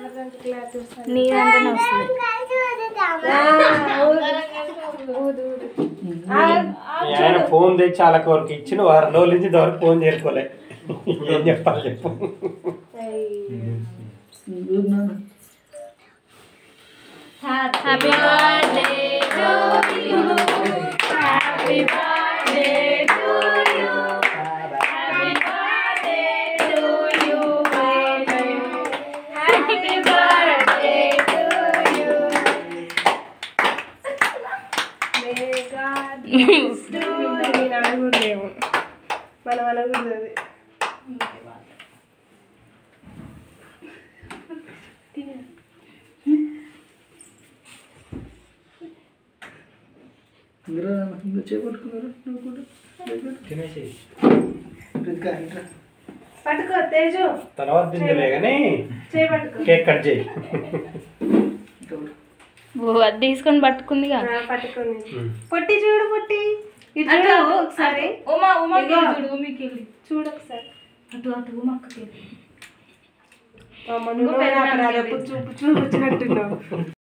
Colour cloth వస్తుంది నీదంటేనే వస్తుంది ఆయన ఫోన్ తెచ్చి చాలా వరకు ఇచ్చిన వారం రోజుల నుంచి ఇంతవరకు ఫోన్ చేరుకోలే ఏం చెప్పాలి చెప్పు happy birthday to you happy birthday to you happy birthday to you happy birthday to you నేను అనకూడదేమో మనం అనకూడదు అది చేపట్టుకున్నారు నువ్వు కూడా తినేసి ఇంకా ఇంకా పట్టుకో తేజు తర్వాత తిందిలే కానీ చేయి పట్టుకో కేక్ కట్ చేయి ఓ అది తీసుకొని పట్టుకుందిగా ఆ, పట్టుకోండి పొట్టి చూడు పొట్టి ఇటు అటు చూడు ఒకసారి ఉమా ఉమా ఇగో. చూడు ఉమికి చూడు ఒకసారి అటు అటు ఉమక్కకి అమ్మ నువ్వు పెద్దనాన్నకి చూపు చూపించినట్టున్నావు